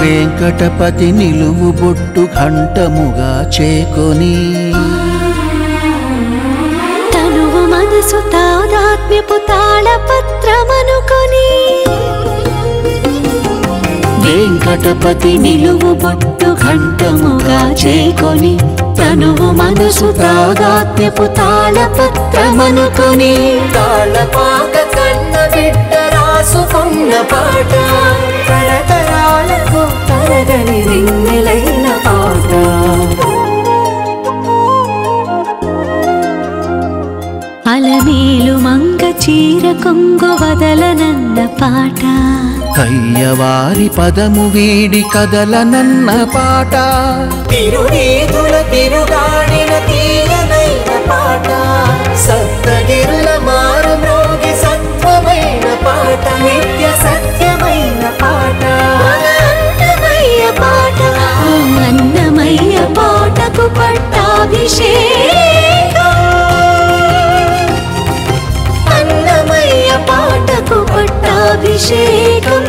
వెంకటపతి నిలువు బొట్టు ఘంటముగా చేకొని తనువు మనసు తాదాత్మ్యపు తాళపత్రమనుకొని వెంకటపతి నిలువు బొట్టు ఘంటముగా చేకొని తనువు మనసు తాదాత్మ్యపు తాళపత్రమనుకొని తాళపాక కన్న బిడ్డ రాసుకున్న పాట తరతరాలకు తరగని రింగిలైన పాట అలమేలు మంగ చీర కొంగు వదలనన్న పాట కయ్యవారి పదము వీడి కదలనన్న పాట తిరునీతుల తిరుగాడిన తీయనైన పాట సప్తగిరుల మారు మ్రోగి సత్వమైన పాట నిత్య సత్యమైన పాట అన్నమయ్య పాట ఆ అన్నమయ్య పాటకు పట్టాభిషేకం అన్నమయ్య పాటకు పట్టాభిషేకం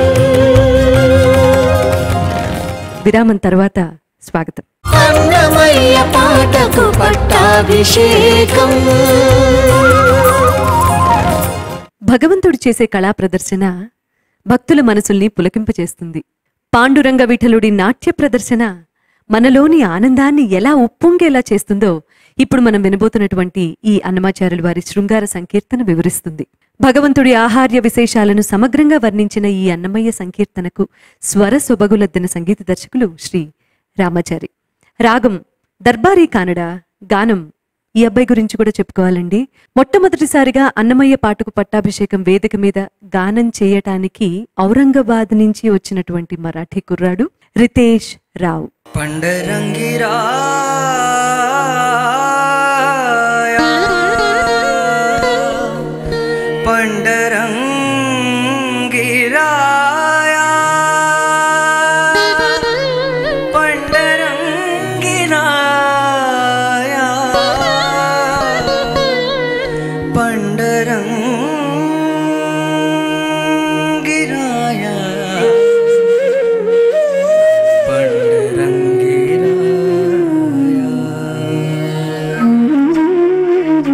విరామం తర్వాత స్వాగతం అన్నమయ్య పాటకు పట్టాభిషేకం భగవంతుడు చేసే కళా ప్రదర్శన భక్తుల మనసుల్ని పులకింపచేస్తుంది పాండురంగ విఠలుడి నాట్య ప్రదర్శన మనలోని ఆనందాన్ని ఎలా ఉప్పొంగేలా చేస్తుందో ఇప్పుడు మనం వినబోతున్నటువంటి ఈ అన్నమాచార్యుల వారి శృంగార సంకీర్తన వివరిస్తుంది భగవంతుడి ఆహార్య విశేషాలను సమగ్రంగా వర్ణించిన ఈ అన్నమయ్య సంకీర్తనకు స్వర సొబగులద్దిన సంగీత దర్శకులు శ్రీ రామాచారి రాగం దర్బారీ కానడ గానం ఈ అబ్బాయి గురించి కూడా చెప్పుకోవాలండి మొట్టమొదటిసారిగా అన్నమయ్య పాటకు పట్టాభిషేకం వేదిక మీద గానం చేయటానికి ఔరంగాబాద్ నుంచి వచ్చినటువంటి మరాఠీ కుర్రాడు రితేష్ రావు పండరంగిరా పండరంగిరాయ పండరంగిరాయ పండరంగిరాయ పండరంగిరాయ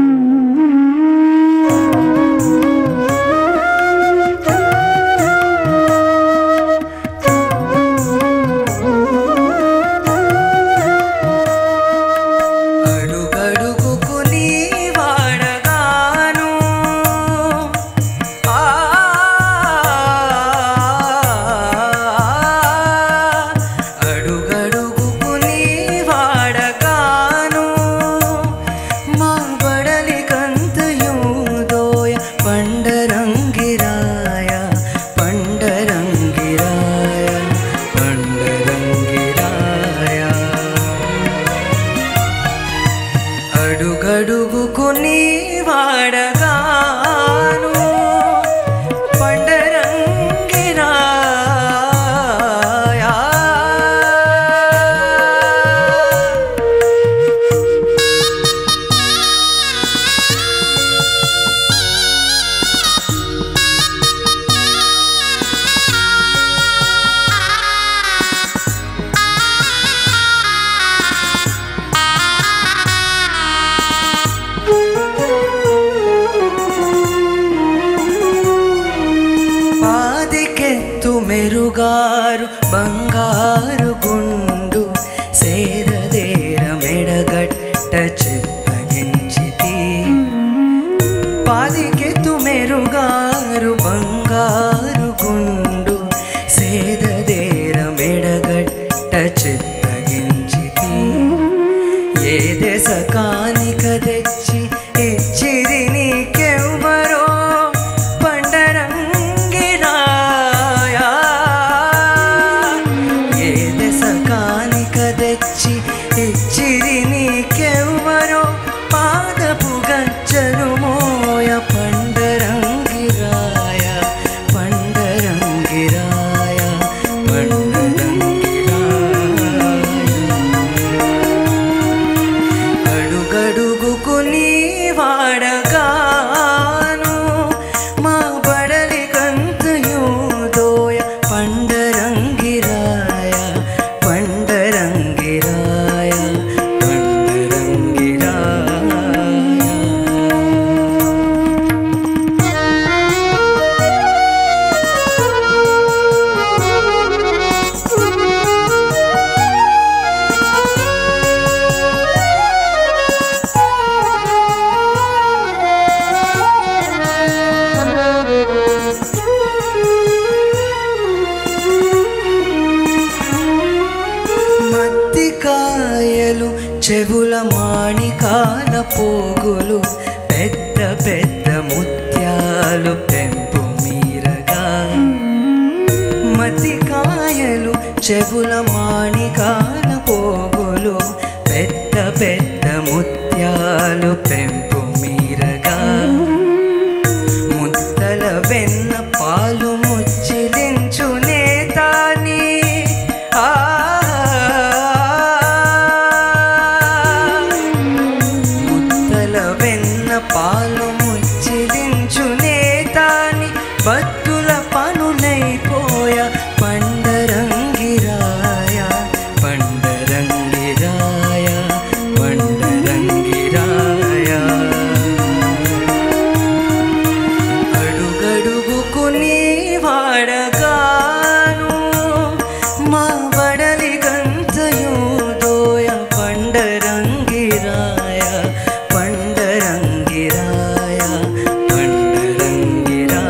అడుగడుగుకు నీ వాడగాను ఆ అడుగడుగుకు నీ వాడగాను మా బడలి కంతయూదోయ పండరంగిరాయ పండరంగిరాయ పండరంగిరాయ అడుగడుగుకు నీ వాడగాను పండరంగిరాయ పాదికెత్తు మెరుగారు బంగారు గుండు సేరదేర మెడగట్ట చిత్తగించితి పాదికెత్తు మెరుగారు బంగారు గుండు సేదదేర మెడగట్ట చిత్తగించితి ఏ దశ కానిక తెచ్చి ఇచ్చిరి నీకెవ్వరో పండరంగిరాయ ఏ దశ కా చెవుల మాణికాల పోగులు పెద్ద పెద్ద ముత్యాలు పెంపు మీరగా మతికాయలు చెవుల మాణికాల పోగులు పెద్ద పెద్ద ముత్యాలు పెంపు మీరగా ముద్దల వెన్న పాలు ముచ్చిలించు నేతాని ఆ ముద్దల వెన్న పాలు ముచ్చిలించు నేతాని బద్దుల పనులైపోయ పండరంగిరాయ పండరంగిరాయ పండరంగిరాయ అడుగడుగుకు నీ వాడగాను మా బడలి గంతయు దోయ పండరంగిరాయ పండరంగిరాయ పండరంగిరాయ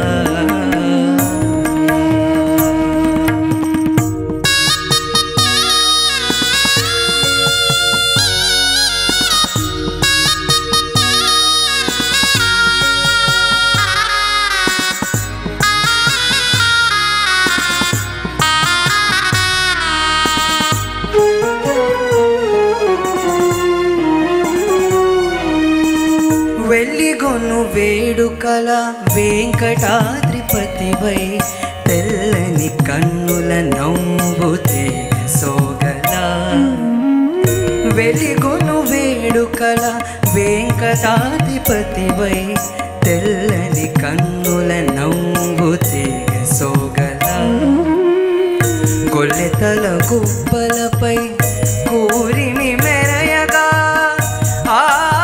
వెళ్ళిగొను వేడుకల వెంకటాద్రిపతివై తెల్లని కన్నుల నవ్వు సోగల వెలిగొను వేడుకల వెంకటాధిపతివై తెల్లని కన్నుల నవ్వు సోగల గొల్లెతల గుబ్బలపై కూరిమి మెరయగా ఆ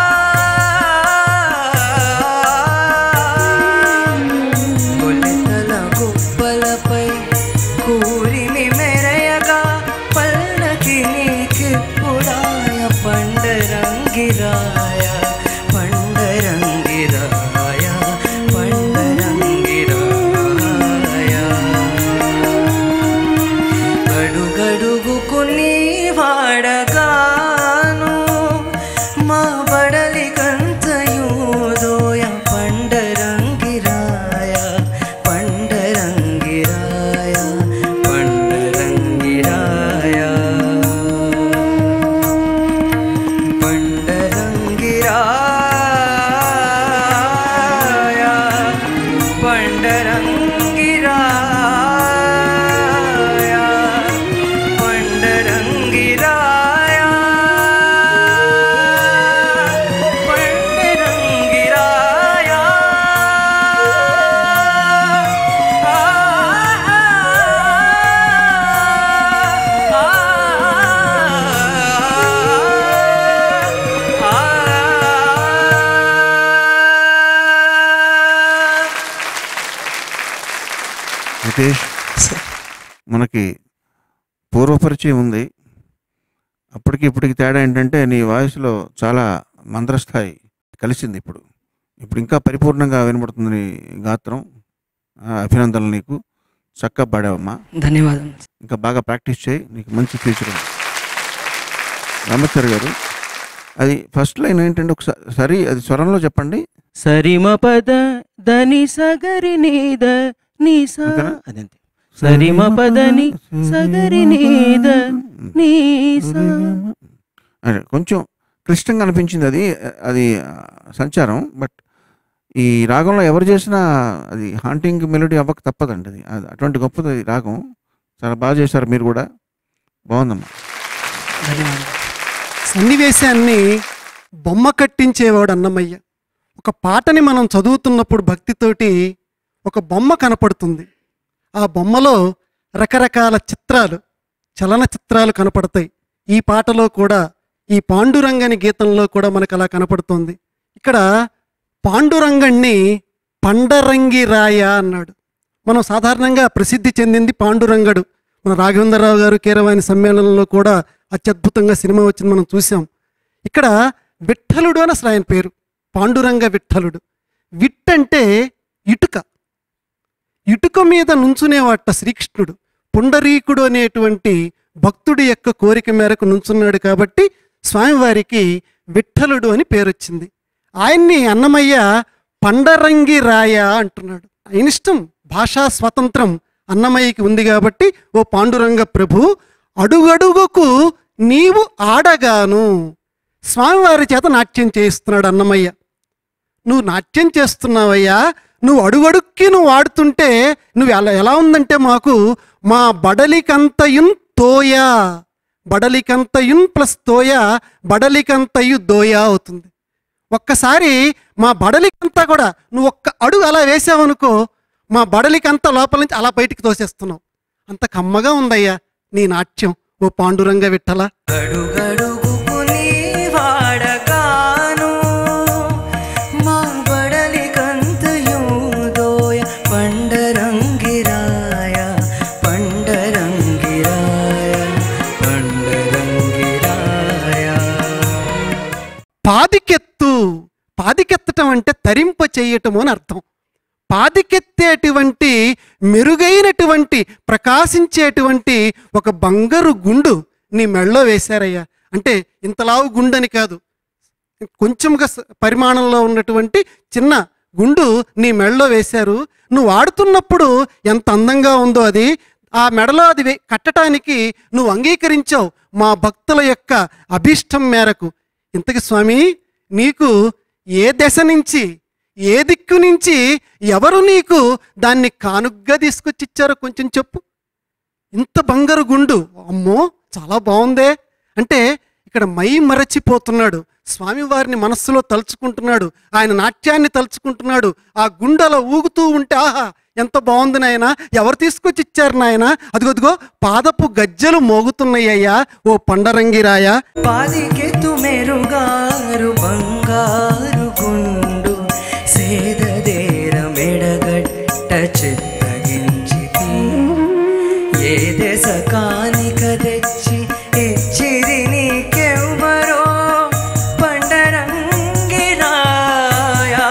గొల్లెతల గుబ్బలపై కూరిమి మెరయగా పల్లకి నీకిప్పుడాయ పండరంగిరాయ పండరంగిరాయ పండరంగిరాయ గడుగడుగుకు నీ వాడగాను మా బడలి కంతయు దోయ పండరంగిరాయ పండరంగిరాయ పండరంగిరాయ పండరంగిరాయ పండరంగిరాయ పండరంగిరాయ పండరంగిరాయ నితేష్ మనకి పూర్వపరిచయం ఉంది అప్పటికి ఇప్పటికి తేడా ఏంటంటే నీ వాయిస్లో చాలా మంత్రస్థాయి కలిసింది ఇప్పుడు ఇప్పుడు ఇంకా పరిపూర్ణంగా వినబడుతుంది నీ గాత్రం ఆ, అభినందనలు నీకు చక్కగా పాడావమ్మా ధన్యవాదం ఇంకా బాగా ప్రాక్టీస్ చేయి నీకు మంచి ఫ్యూచర్ ఉంది రామచారి గారు అది ఫస్ట్ లైన్ ఏంటంటే ఒకసారి సరి అది స్వరంలో చెప్పండి సరిమ పద దని సగరి నీద నీ సా అంతేనా? అదంతే సరిమ పదని సగరి నీద నీ సా అదే కొంచెం క్లిష్టంగా అనిపించింది అది అది ఆ, సంచారం బట్ ఈ రాగంలో ఎవరు చేసినా అది హాంటింగ్ మెలోడీ అవ్వక తప్పదండి అది అది అటువంటి గొప్పది ఈ రాగం చాలా బాగా చేశారు మీరు కూడా బాగుందమ్మా ధన్యవాదాలు సన్నివేశాన్ని బొమ్మ కట్టించేవాడు అన్నమయ్య ఒక పాటని మనం చదువుతున్నప్పుడు భక్తితోటి ఒక బొమ్మ కనపడుతుంది ఆ బొమ్మలో రకరకాల చిత్రాలు చలన చిత్రాలు కనపడతాయి ఈ పాటలో కూడా ఈ పాండురంగని గీతంలో కూడా మనకు అలా కనపడుతోంది ఇక్కడ పాండురంగణ్ణి పండరంగి రాయ అన్నాడు మనం సాధారణంగా ప్రసిద్ధి చెందింది పాండురంగడు మన రాఘవేంద్రరావు గారు కీరవాణి సమ్మేళనంలో కూడా అత్యద్భుతంగా సినిమా వచ్చింది మనం చూసాం ఇక్కడ విఠలుడు అని అసలు ఆయన పేరు పాండురంగ విఠలుడు విట్ అంటే ఇటుక ఇటుక మీద నుంచునేవాట శ్రీకృష్ణుడు పుండరీకుడు అనేటువంటి భక్తుడి యొక్క కోరిక మేరకు నుంచున్నాడు కాబట్టి స్వామివారికి విఠలుడు అని పేరొచ్చింది ఆయన్ని అన్నమయ్య పండరంగి రాయ అంటున్నాడు ఆయన ఇష్టం భాషా స్వాతంత్రం అన్నమయ్యకి ఉంది కాబట్టి ఓ పాండురంగ ప్రభు అడుగడుగుకు నీవు ఆడగాను స్వామివారి చేత నాట్యం చేయిస్తున్నాడు అన్నమయ్య నువ్వు నాట్యం చేస్తున్నావయ్యా నువ్వు అడుగడుక్కి నువ్వు ఆడుతుంటే నువ్వు ఎలా ఎలా ఉందంటే మాకు మా బడలికంతయున్ తోయా బడలికంతయున్ ప్లస్ తోయా బడలికంతయు దోయా అవుతుంది ఒక్కసారి మా బడలికంతా కూడా నువ్వు ఒక్క అడుగు అలా వేసావనుకో మా బడలికంతా లోపల నుంచి అలా బయటికి తోసేస్తున్నావు అంత కమ్మగా ఉందయ్యా నీ నాట్యం ఓ పాండురంగ విఠల గడుగడుగుకు నీ వాడగాను మా బడలి కంతయూదోయ పండరంగిరాయ పండరంగిరాయ పండరంగిరాయ పాదికెత్తు పాదికెత్తటం అంటే తరింప చేయటము అని అర్థం పాదికెత్తేటువంటి మెరుగైనటువంటి ప్రకాశించేటువంటి ఒక బంగారు గుండు నీ మెళ్ళో వేశారయ్యా అంటే ఇంతలావు గుండని కాదు కొంచెంగా స- పరిమాణంలో ఉన్నటువంటి చిన్న గుండు నీ మెడలో వేశారు నువ్వు ఆడుతున్నప్పుడు ఎంత అందంగా ఉందో అది ఆ మెడలో అది వే- కట్టడానికి నువ్వు అంగీకరించావు మా భక్తుల యొక్క అభీష్టం మేరకు ఇంతకి స్వామి నీకు ఏ దశ నుంచి ఏ దిక్కు నుంచి ఎవరు నీకు దాన్ని కానుగ్గా తీసుకొచ్చి ఇచ్చారో కొంచెం చెప్పు ఇంత బంగారు గుండు అమ్మో చాలా బాగుందే అంటే ఇక్కడ మై మరచిపోతున్నాడు స్వామివారిని మనస్సులో తలుచుకుంటున్నాడు ఆయన నాట్యాన్ని తలుచుకుంటున్నాడు ఆ గుండెల ఊగుతూ ఉంటే ఆహా ఎంత బాగుంది నాయన ఎవరు తీసుకొచ్చి ఇచ్చారు నాయన అదిగోదిగో పాదపు గజ్జలు మోగుతున్నాయ్యా ఓ పండరంగిరాయ పాదికెత్తు మెరుగారు బంగారు గుండు సేదదేర మెడగట్ట చిత్తగించితి ఏ దశ కానిక తెచ్చి ఇచ్చిరి నీకెవ్వరో పండరంగిరాయా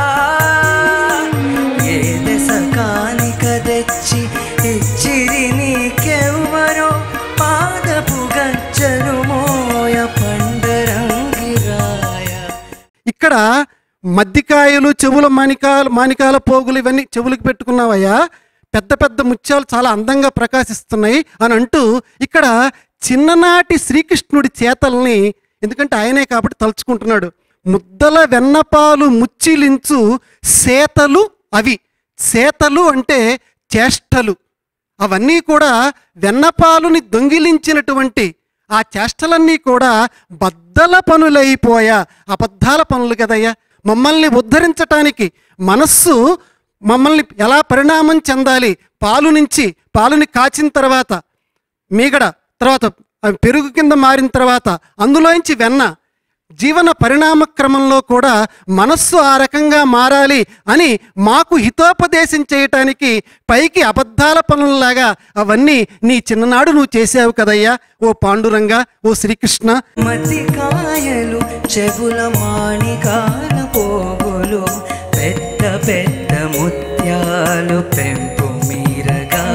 ఏ దశ కానిక తెచ్చి ఇచ్చిరి నీకెవ్వరో పాదపు గజ్జలు మోయ పండరంగిరాయ ఇక్కడ మద్దికాయలు చెవుల మానికాలు మానికాల పోగులు ఇవన్నీ చెవులకు పెట్టుకున్నావయ్యా పెద్ద పెద్ద ముత్యాలు చాలా అందంగా ప్రకాశిస్తున్నాయి అని అంటూ ఇక్కడ చిన్ననాటి శ్రీకృష్ణుడి చేతల్ని ఎందుకంటే ఆయనే కాబట్టి తలుచుకుంటున్నాడు ముద్దల వెన్నపాలు ముచ్చిలించు సేతలు అవి సేతలు అంటే చేష్టలు అవన్నీ కూడా వెన్నపాలుని దొంగిలించినటువంటి ఆ చేష్టలన్నీ కూడా బద్దల పనులైపోయా అబద్ధాల పనులు కదయ్యా మమ్మల్ని ఉద్ధరించటానికి మనస్సు మమ్మల్ని ఎలా పరిణామం చెందాలి పాలు నుంచి పాలుని కాచిన తర్వాత మీగడ తర్వాత అవి పెరుగు కింద మారిన తర్వాత అందులోంచి వెన్న జీవన పరిణామ క్రమంలో కూడా మనస్సు ఆ రకంగా మారాలి అని మాకు హితోపదేశం చేయటానికి పైకి అబద్ధాల పనుల్లాగా అవన్నీ నీ చిన్ననాడు నువ్వు చేసావు కదయ్యా ఓ పాండురంగా ఓ శ్రీకృష్ణ మతికాయలు చెవుల మాణికాల పోగులు పెద్ద పెద్ద ముత్యాలు పెంపు మీరగా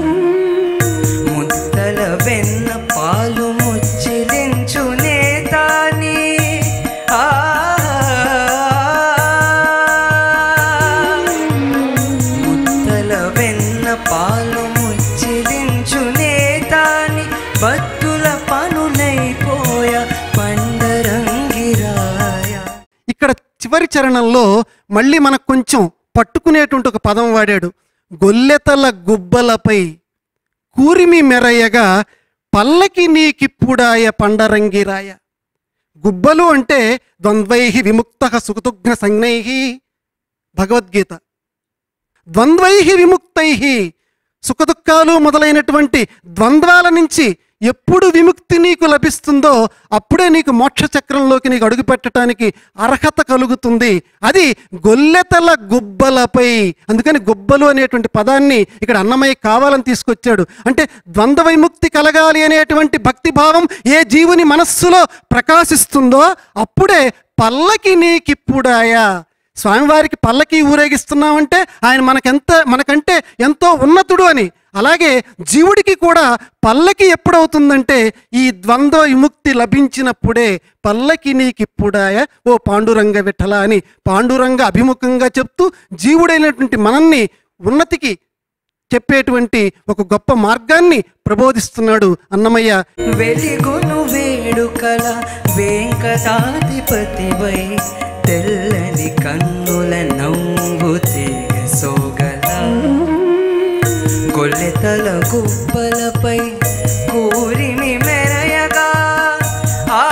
ముద్దల వెన్న పాలు ముచ్చిలించు నేతాని ఆ ముద్దల వెన్న పాలు ముచ్చిలించు నేతాని బద్దుల పనులైపోయ పండరంగిరాయ ఇక్కడ చివరి చరణంలో మళ్ళీ మనకు కొంచెం పట్టుకునేటువంటి ఒక పదం వాడాడు గొల్లెతల గుబ్బలపై కూరిమి మెరయగా పల్లకి నీకిప్పుడాయ పండరంగిరాయ గుబ్బలు అంటే ద్వంద్వై విముక్త సుఖతుఘ్న సంజ్ఞై భగవద్గీత ద్వంద్వై విముక్తై సుఖదుఖాలు మొదలైనటువంటి ద్వంద్వాల నుంచి ఎప్పుడు విముక్తి నీకు లభిస్తుందో అప్పుడే నీకు మోక్ష చక్రంలోకి నీకు అడుగు పెట్టడానికి అర్హత కలుగుతుంది అది గొల్లెతల గుబ్బలపై అందుకని గుబ్బలు అనేటువంటి పదాన్ని ఇక్కడ అన్నమయ్య కావాలని తీసుకొచ్చాడు అంటే ద్వంద్వ విముక్తి కలగాలి అనేటువంటి భక్తిభావం ఏ జీవుని మనస్సులో ప్రకాశిస్తుందో అప్పుడే పల్లకి నీకిప్పుడాయా స్వామివారికి పల్లకి ఊరేగిస్తున్నామంటే ఆయన మనకెంత మనకంటే ఎంతో ఉన్నతుడు అని అలాగే జీవుడికి కూడా పల్లకి ఎప్పుడవుతుందంటే ఈ ద్వంద్వ విముక్తి లభించినప్పుడే పల్లకి నీకిప్పుడాయ ఓ పాండురంగ విఠల అని పాండురంగ అభిముఖంగా చెప్తూ జీవుడైనటువంటి మనల్ని ఉన్నతికి చెప్పేటువంటి ఒక గొప్ప మార్గాన్ని ప్రబోధిస్తున్నాడు అన్నమయ్య వెలిగొను వేడుకల వెంకటాధిపతివై తెల్లని కన్నుల నవ్వు తీగ సోగల గొల్లెతల గుబ్బలపై కూరిమి మెరయగా ఆ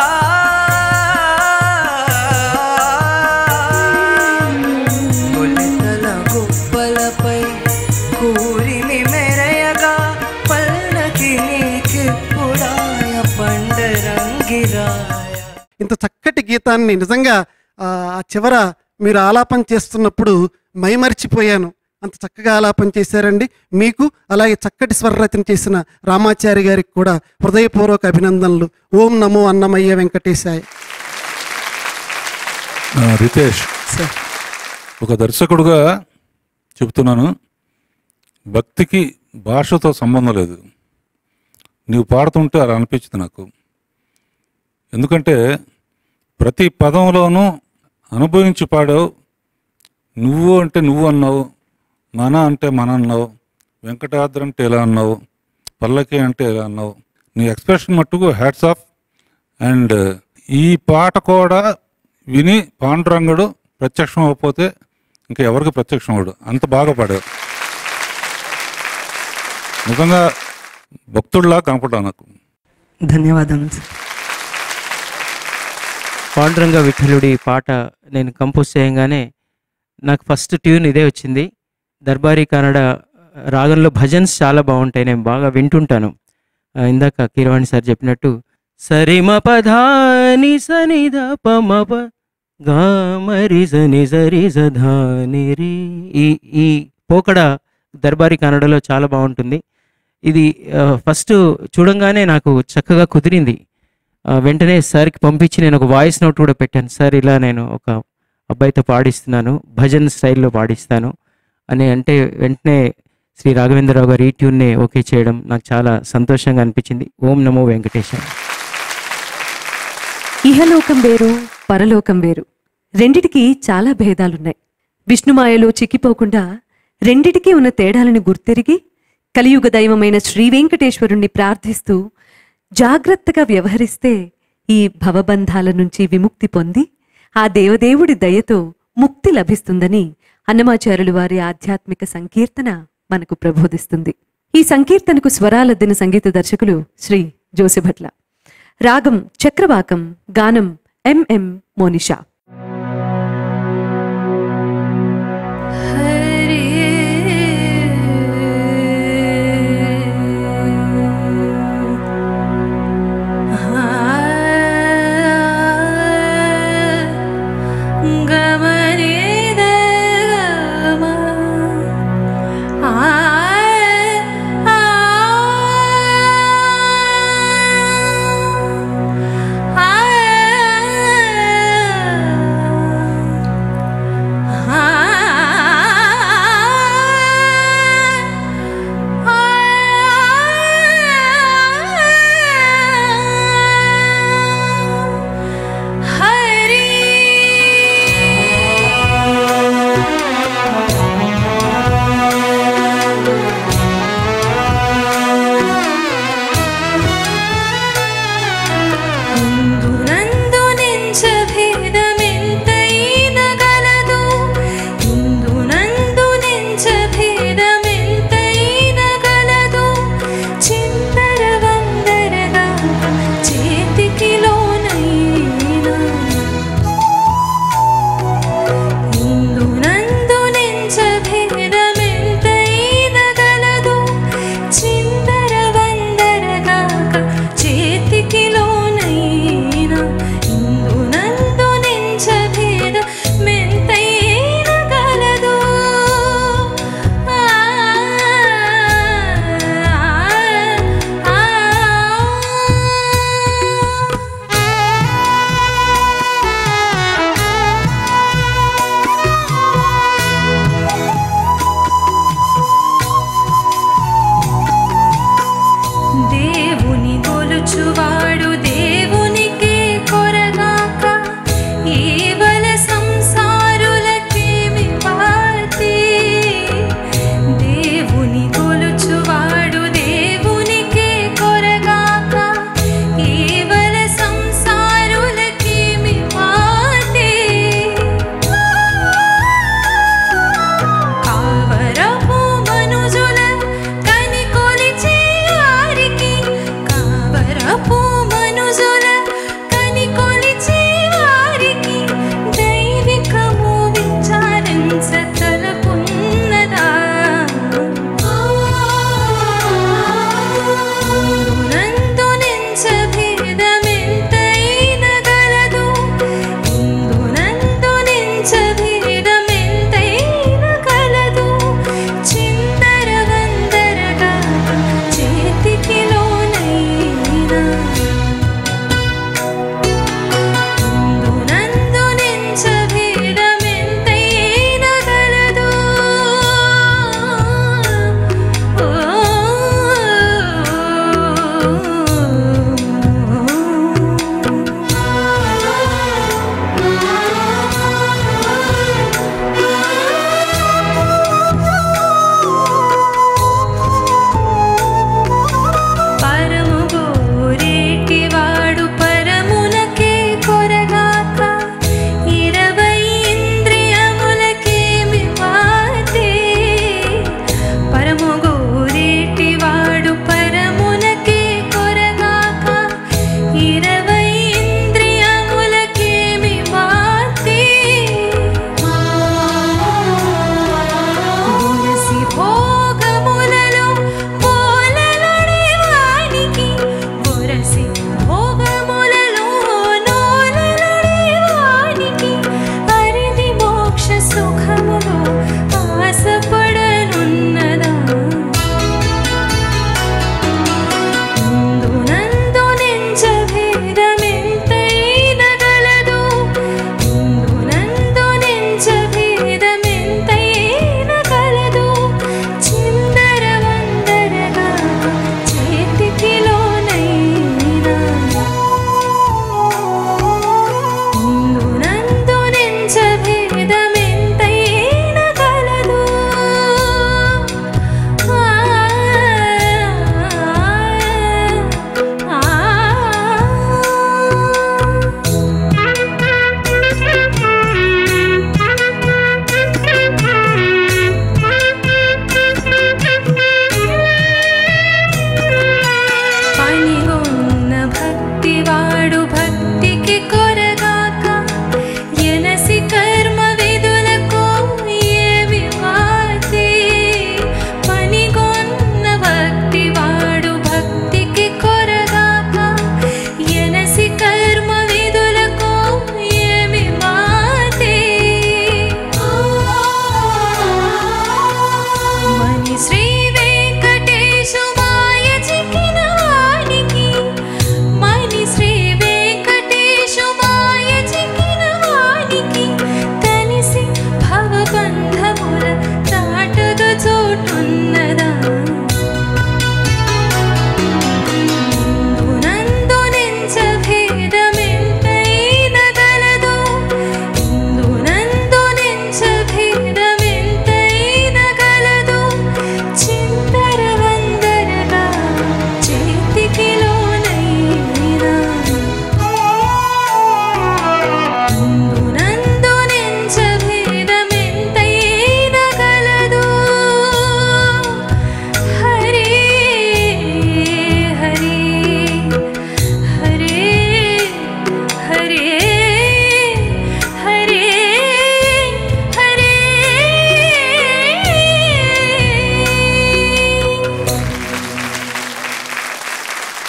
గొల్లెతల గుబ్బలపై కూరిమి మెరయగా పల్లకి నీకెప్పుడాయ పండరంగిరాయ ఇంత చక్కటి గీతాన్ని నిజంగా ఆ ఆ చివర మీరు ఆలాపన చేస్తున్నప్పుడు మైమరిచిపోయాను అంత చక్కగా ఆలాపన చేశారండి మీకు అలాగే చక్కటి స్వరరచన చేసిన రామాచారి గారికి కూడా హృదయపూర్వక అభినందనలు ఓం నమో అన్నమయ్య వెంకటేశాయ ఆ, రితేష్ ఒక దర్శకుడుగా చెబుతున్నాను భక్తికి భాషతో సంబంధం లేదు నీవు పాడుతుంటే అలా అనిపించింది నాకు ఎందుకంటే ప్రతి పదంలోనూ అనుభవించి పాడావు నువ్వు అంటే నువ్వు అన్నావు మన అంటే మన అన్నావు వెంకటాద్రి అంటే ఎలా అన్నావు పల్లకి అంటే ఎలా అన్నావు నీ ఎక్స్ప్రెషన్ మట్టుకు హ్యాట్స్ ఆఫ్ అండ్ ఈ పాట కూడా విని పాండురంగుడు ప్రత్యక్షం అవ్వకపోతే ఇంకా ఎవరికి ప్రత్యక్షం అవడు అంత బాగా పాడావు నిజంగా భక్తుడిలా కనపడ్డా నాకు ధన్యవాదం సార్ పాండురంగ విఠలుడి పాట నేను కంపోజ్ చేయగానే నాకు ఫస్ట్ ట్యూన్ ఇదే వచ్చింది దర్బారీ కన్నడ రాగంలో భజన్స్ చాలా బాగుంటాయి నేను బాగా వింటుంటాను ఆ, ఇందాక కీరవాణి సార్ చెప్పినట్టు సరిమ పధాని సనిధ పమప గా మరి సని సరి సధాని రి ఈ ఈ పోకడ దర్బారీ కన్నడలో చాలా బాగుంటుంది ఇది ఆ, ఫస్ట్ చూడంగానే నాకు చక్కగా కుదిరింది ఆ, వెంటనే సార్కి పంపించి నేను ఒక వాయిస్ నోట్ కూడా పెట్టాను సార్ ఇలా నేను ఒక అబ్బాయితో పాడిస్తున్నాను భజన్ స్టైల్లో పాడిస్తాను అని అంటే వెంటనే శ్రీ రాఘవేంద్రరావు గారు ఈ ట్యూన్ని ఓకే చేయడం నాకు చాలా సంతోషంగా అనిపించింది ఓం నమో వెంకటేశ్వర ఇహలోకం వేరు పరలోకం వేరు రెండిటికి చాలా భేదాలున్నాయి విష్ణుమాయలో చిక్కిపోకుండా రెండిటికి ఉన్న తేడాలను గుర్తెరిగి కలియుగ దైవమైన శ్రీ వెంకటేశ్వరుణ్ణి ప్రార్థిస్తూ జాగ్రత్తగా వ్యవహరిస్తే ఈ భవబంధాల నుంచి విముక్తి పొంది ఆ దేవదేవుడి దయతో ముక్తి లభిస్తుందని అన్నమాచార్యులు వారి ఆధ్యాత్మిక సంకీర్తన మనకు ప్రబోధిస్తుంది ఈ సంకీర్తనకు స్వరాలద్దిన సంగీత దర్శకులు శ్రీ జోసిభట్ల రాగం చక్రవాకం గానం ఎంఎం మోనిషా ఆ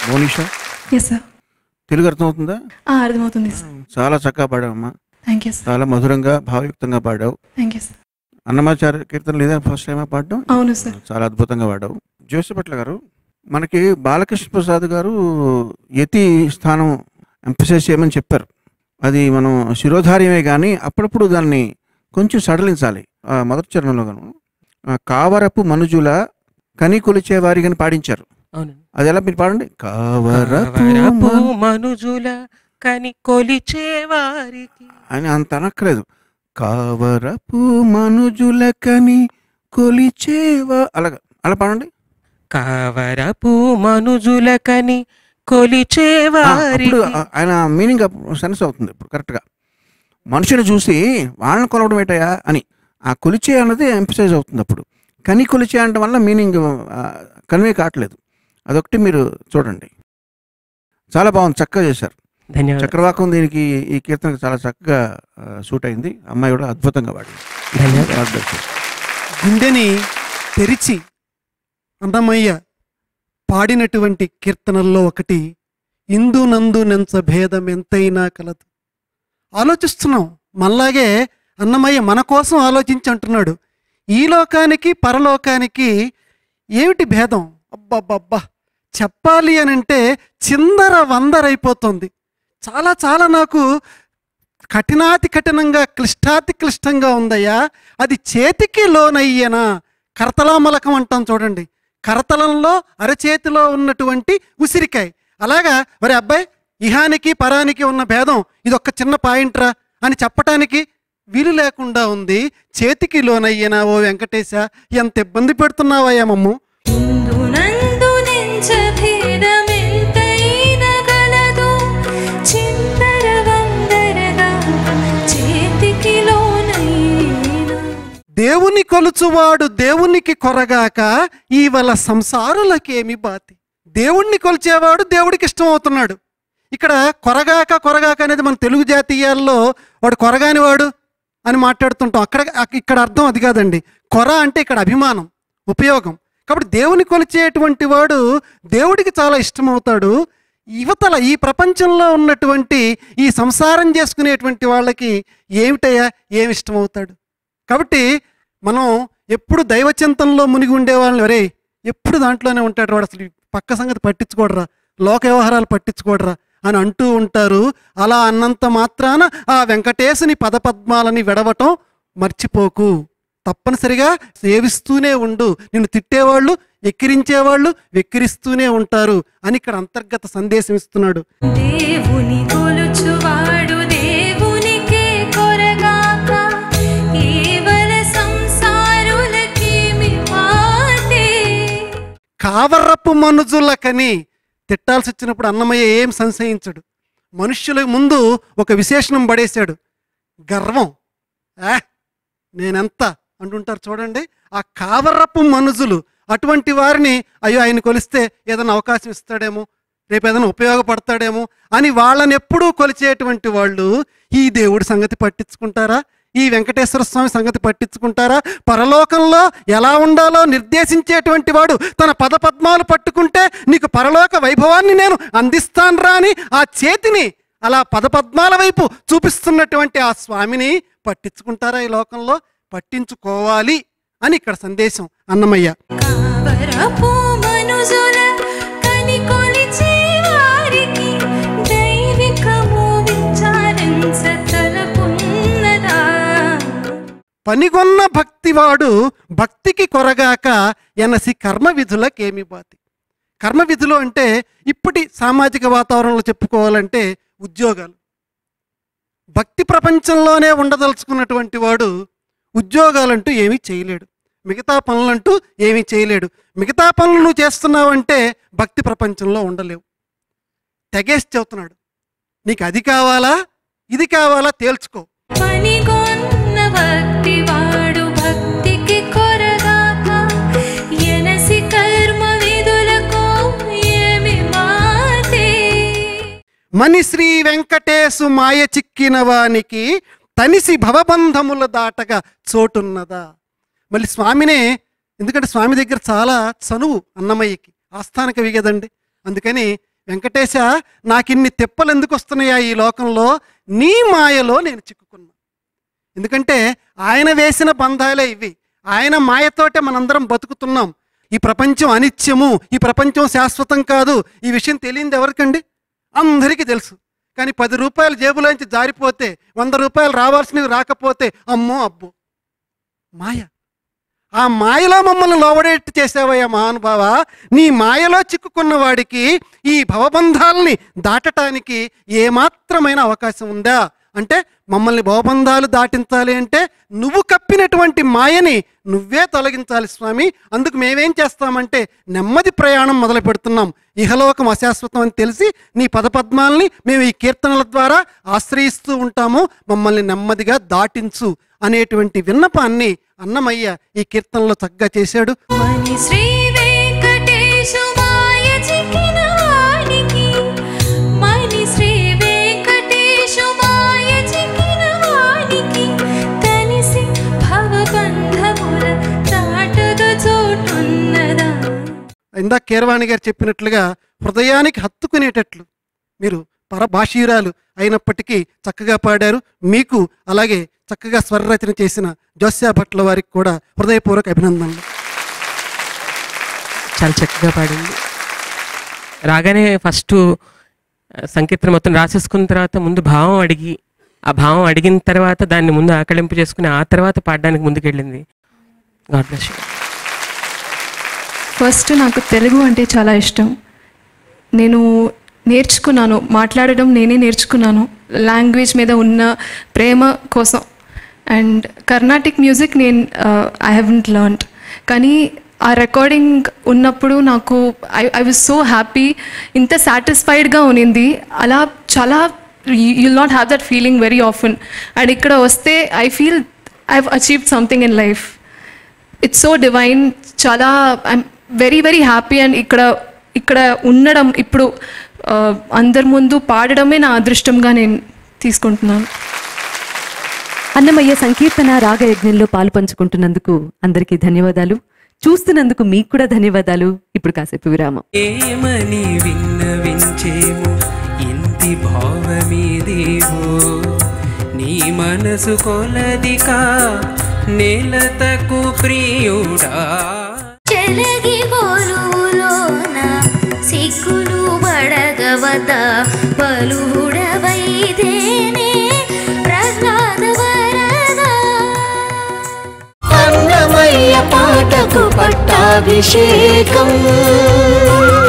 మోనిషా ఎస్ సార్ తెలుగు అర్థమవుతుందా అర్థమవుతుంది సార్ చాలా చక్కగా పాడావమ్మా థ్యాంక్ యూ సార్ చాలా మధురంగా భావయుక్తంగా పాడావు థ్యాంక్ యూ సార్ అన్నమాచార్య కీర్తన లేదా ఫస్ట్ టైం పాడడం అవును సార్ చాలా అద్భుతంగా పాడావు జోసిపట్ల గారు మనకి బాలకృష్ణ ప్రసాద్ గారు యతి స్థానం ఎంపసైజ్ చేయమని చెప్పారు అది మనం శిరోధార్యమే కానీ అప్పుడప్పుడు దాన్ని కొంచెం సడలించాలి ఆ మొదటి చరణంలో గాను ఆ కావరపు మనుజుల కని కొలిచే వారిగని పాడించారు అవును అది ఎలా మీరు పాడండి కావరపు వరపు మను- మనుజుల కని కొలిచే వారికి అని అంత అనక్కలేదు కావరపు మనుజుల కని కొలిచేవా అలాగా అలా పాడండి కావరపు మనుజుల కని కొలిచే ఆ, అప్పుడు వారికి ఆ- ఆయన మీనింగ్ సెన్స్ అవుతుంది ఇప్పుడు కరెక్ట్గా మనుషుని చూసి వాళ్ళని కొలవడం ఏంటయా అని ఆ కొలిచే అన్నది ఎంపసైజ్ అవుతుంది అప్పుడు కని కొలిచే అనడం వల్ల మీనింగ్ కన్వే కావట్లేదు అదొకటి మీరు చూడండి చాలా బాగుంది చక్కగా చేశారు ధన్యవాదాలు చక్రవాకం దీనికి ఈ కీర్తనకు చాలా చక్కగా సూట్ అయింది అమ్మాయి కూడా అద్భుతంగా పాడింది ధన్యవాదాలు God bless you. గుండెని తెరిచి అన్నమయ్య పాడినటువంటి కీర్తనల్లో ఒకటి ఇందు నందు నెంచ భేదం ఎంతైనా కలదు ఆలోచిస్తున్నాం మనలాగే అన్నమయ్య మన కోసం ఆలోచించి అంటున్నాడు ఈ లోకానికి పరలోకానికి ఏమిటి భేదం అబ్బబ్బబ్బా చెప్పాలి అని అంటే చిందర వందరైపోతుంది చాలా చాలా నాకు కఠినాతి కఠినంగా క్లిష్టాతి క్లిష్టంగా ఉందయ్యా అది చేతికి లోనయ్యనా కరతలామలకం అంటాం చూడండి కరతలంలో అరచేతిలో ఉన్నటువంటి ఉసిరికాయ అలాగా మరి అబ్బాయి ఇహానికి పరానికి ఉన్న భేదం ఇది ఒక్క చిన్న పాయింట్రా అని చెప్పటానికి వీలు లేకుండా ఉంది చేతికి లోనయ్యనా ఓ వెంకటేశ ఎంత ఇబ్బంది పెడుతున్నావయ్యా మమ్ము ఇందునందు నెంచ భేదమెంతైన గలదు చిందర వందరగా చేతికి లోనైనా దేవుని కొలుచువాడు దేవునికి కొరగాక ఈవల సంసారులకేమి బాతి దేవుణ్ణి కొలిచేవాడు దేవుడికి ఇష్టం అవుతున్నాడు ఇక్కడ కొరగాక కొరగాక అనేది మన తెలుగు జాతీయాల్లో వాడు కొరగాని వాడు అని మాట్లాడుతుంటాం అక్కడ అక్- ఇక్కడ అర్థం అది కాదండి కొర అంటే ఇక్కడ అభిమానం ఉపయోగం కాబట్టి దేవుని కొలిచేటువంటి వాడు దేవుడికి చాలా ఇష్టమవుతాడు యువతల ఈ ప్రపంచంలో ఉన్నటువంటి ఈ సంసారం చేసుకునేటువంటి వాళ్ళకి ఏమిటయ్యా ఏమి ఇష్టమవుతాడు కాబట్టి మనం ఎప్పుడు దైవచింతనలో మునిగి ఉండే వాళ్ళని ఒరే ఎప్పుడు దాంట్లోనే ఉంటాడు వాడు అసలు ఈ పక్క సంగతి పట్టించుకోడరా లోక వ్యవహారాలు పట్టించుకోడరా అని అంటూ ఉంటారు అలా అన్నంత మాత్రాన ఆ వెంకటేశుని పదపద్మాలని విడవటం మర్చిపోకు తప్పనిసరిగా సేవిస్తూనే ఉండు నిన్ను తిట్టేవాళ్ళు ఎక్కిరించేవాళ్ళు వెక్కిరిస్తూనే ఉంటారు అని ఇక్కడ అంతర్గత సందేశం ఇస్తున్నాడు దేవుని కొలుచువాడు దేవునికే కొరగాక కేవల సంసారులకేమి మాటే కావరపు మనుజులకని తిట్టాల్సి వచ్చినప్పుడు అన్నమయ్య ఏం సంశయించడు మనుష్యుల ముందు ఒక విశేషణం పడేశాడు గర్వం ఆ నేనెంత అంటుంటారు చూడండి ఆ కావరపు మనుజులు అటువంటి వారిని అయ్యో ఆయన కొలిస్తే ఏదైనా అవకాశం ఇస్తాడేమో రేపు ఏదైనా ఉపయోగపడతాడేమో అని వాళ్ళని ఎప్పుడూ కొలిచేటువంటి వాళ్ళు ఈ దేవుడి సంగతి పట్టించుకుంటారా ఈ వెంకటేశ్వర స్వామి సంగతి పట్టించుకుంటారా పరలోకంలో ఎలా ఉండాలో నిర్దేశించేటువంటి వాడు తన పదపద్మాలు పట్టుకుంటే నీకు పరలోక వైభవాన్ని నేను అందిస్తానురా అని ఆ చేతిని అలా పదపద్మాల వైపు చూపిస్తున్నటువంటి ఆ స్వామిని పట్టించుకుంటారా ఈ లోకంలో పట్టించుకోవాలి అని ఇక్కడ సందేశం అన్నమయ్య కావరపు మనుజుల కని కొలిచే వారికి దైవికము విచారించ తలపున్నదా పనిగొన్న భక్తివాడు భక్తికి కొరగాక ఎనసి కర్మ విధులకేమి బాతి కర్మ విధులు అంటే ఇప్పటి సామాజిక వాతావరణంలో చెప్పుకోవాలంటే ఉద్యోగాలు భక్తి ప్రపంచంలోనే ఉండదలుచుకున్నటువంటి వాడు ఉద్యోగాలంటూ ఏమీ చేయలేడు మిగతా పనులంటూ ఏమీ చేయలేడు మిగతా పనులు నువ్వు చేస్తున్నావంటే భక్తి ప్రపంచంలో ఉండలేవు తెగేసి చెబుతున్నాడు నీకు అది కావాలా ఇది కావాలా తేల్చుకో పనిగొన్న భక్తివాడు భక్తికి కొరగాక ఎనసి కర్మ విధులకు ఏమి మాతే మని శ్రీ వెంకటేశు మాయ చిక్కిన వానికి తనిసి భవబంధముల దాటగా చోటున్నదా మళ్ళీ స్వామినే ఎందుకంటే స్వామి దగ్గర చాలా చనువు అన్నమయ్యకి ఆస్థాన కవి కదండి అందుకని వెంకటేశ నాకిన్ని తిప్పలు ఎందుకు వస్తున్నాయా ఈ లోకంలో నీ మాయలో నేను చిక్కుకున్నా ఎందుకంటే ఆయన వేసిన బంధాలే ఇవి ఆయన మాయతోటే మనందరం బతుకుతున్నాం ఈ ప్రపంచం అనిత్యము ఈ ప్రపంచం శాశ్వతం కాదు ఈ విషయం తెలియంది ఎవరికండి అందరికీ తెలుసు కానీ పది రూపాయలు జేబులోంచి జారిపోతే వంద రూపాయలు రావాల్సినవి రాకపోతే అమ్మో అబ్బో మాయ ఆ మాయలో మమ్మల్ని లోవడేట్టు చేసావయ్యా మహానుభావ నీ మాయలో చిక్కుకున్న వాడికి ఈ భవబంధాలని దాటటానికి ఏమాత్రమైన అవకాశం ఉందా అంటే మమ్మల్ని భవబంధాలు దాటించాలి అంటే నువ్వు కప్పినటువంటి మాయని నువ్వే తొలగించాలి స్వామి అందుకు మేమేం చేస్తామంటే నెమ్మది ప్రయాణం మొదలు పెడుతున్నాం ఇహలోకం అశాశ్వతం అని తెలిసి నీ పదపద్మాల్ని మేము ఈ కీర్తనల ద్వారా ఆశ్రయిస్తూ ఉంటాము మమ్మల్ని నెమ్మదిగా దాటించు అనేటువంటి విన్నపాన్ని అన్నమయ్య ఈ కీర్తనలో చక్కగా చేశాడు మని శ్రీ వెంకటేశు మాయ చిక్కిన వానికి మని శ్రీ వెంకటేశు మాయ చిక్కిన వానికి తనిసి భవబంధముల చాటుగ చోటున్నదా ఇందాక కీరవాణి గారు చెప్పినట్లుగా హృదయానికి హత్తుకునేటట్లు మీరు పరభాషీయురాలు అయినప్పటికీ చక్కగా పాడారు మీకు అలాగే చక్కగా స్వరరచన చేసిన జోస్యా భట్ల వారికి కూడా హృదయపూర్వక అభినందనలు చాలా చక్కగా పాడింది రాగానే ఫస్ట్ సంకీర్తన మొత్తం రాసేసుకున్న తర్వాత ముందు భావం అడిగి ఆ భావం అడిగిన తర్వాత దాన్ని ముందు ఆకలింపు చేసుకుని ఆ తర్వాత పాడడానికి ముందుకెళ్ళింది గాడ్ బ్లెస్ యూ ఫస్ట్ నాకు తెలుగు అంటే చాలా ఇష్టం నేను నేర్చుకున్నాను మాట్లాడడం నేనే నేర్చుకున్నాను లాంగ్వేజ్ మీద ఉన్న ప్రేమ కోసం అండ్ కర్ణాటిక్ మ్యూజిక్ నేను ఐ హ్యావెంట్ లర్న్డ్ కానీ ఆ రికార్డింగ్ ఉన్నప్పుడు నాకు I I was so happy ఇంత సాటిస్ఫైడ్గా ఉన్నింది అలా చాలా you'll not have that feeling very often and ఇక్కడ వస్తే I feel I have achieved something in life it's so divine చాలా I'm very very happy and ఇక్కడ ఇక్కడ ఉండడం ఇప్పుడు ఆ, అందరి ముందు పాడడమే నా అదృష్టంగా నేను తీసుకుంటున్నాను అన్నమయ్య సంకీర్తన రాగయజ్ఞంలో పాలు పంచుకుంటున్నందుకు అందరికీ ధన్యవాదాలు చూస్తున్నందుకు మీకు కూడా ధన్యవాదాలు ఇప్పుడు కాసేపు విరామం ఏమని విన్నవించేము ఇంటి భావమీదేవో నీ మనసు కొలదికా నేలతకు ప్రియుడా చెలగి బోలులోన సిగ్గులు బడగవత పలువుడవైదేనే ప్రహ్లాద వరదా అన్నమయ్య పాటకు పట్టాభిషేకం